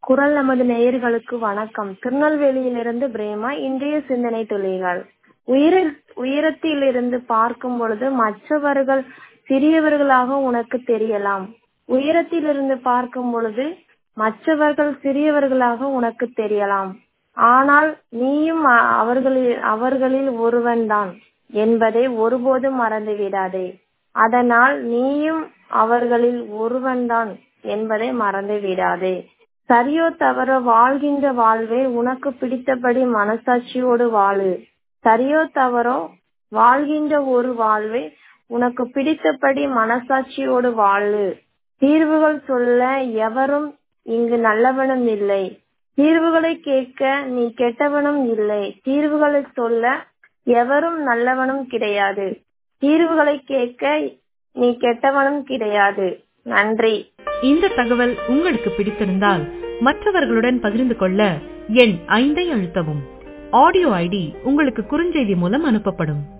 குரல் நமது நேயர்களுக்கு வணக்கம் திருநெல்வேலியிலிருந்து பிரேமா இன்றைய சிந்தனை துளிகள் உயிர உயரத்திலிருந்து பார்க்கும் பொழுது மற்றவர்கள் சிறியவர்களாக உனக்கு தெரியலாம் உயரத்திலிருந்து பார்க்கும் பொழுது மற்றவர்கள் சிறியவர்களாக உனக்கு தெரியலாம் ஆனால் நீயும் அ- அவர்களில் அவர்களில் ஒருவன்தான் என்பதை ஒருபோதும் மறந்து விடாதே அதனால் நீயும் அவர்களில் ஒருவன்தான் என்பதை மறந்து விடாதே சரியோ தவறோ வாழ்கின்ற வாழ்வே உனக்கு பிடித்தபடி மனசாட்சியோடு வாழு சரியோ தவறோ வாழ்கின்ற ஒரு வாழ்வே உனக்கு பிடித்தபடி மனசாட்சியோடு வாழு தீர்வுகள் சொல்ல எவரும் இங்கு நல்லவனும் இல்லை தீர்வுகளை கேட்க நீ கெட்டவனும் இல்லை தீர்வுகளை சொல்ல எவரும் நல்லவனும் கிடையாது தீர்வுகளை கேட்க நீ கெட்டவனும் கிடையாது நன்றி இந்த தகவல் உங்களுக்கு பிடித்திருந்தால் மற்றவர்களுடன் பகிர்ந்து கொள்ள எண் ஐந்தை அழுத்தவும் ஆடியோ ஐடி உங்களுக்கு குறுஞ்செய்தி மூலம் அனுப்பப்படும்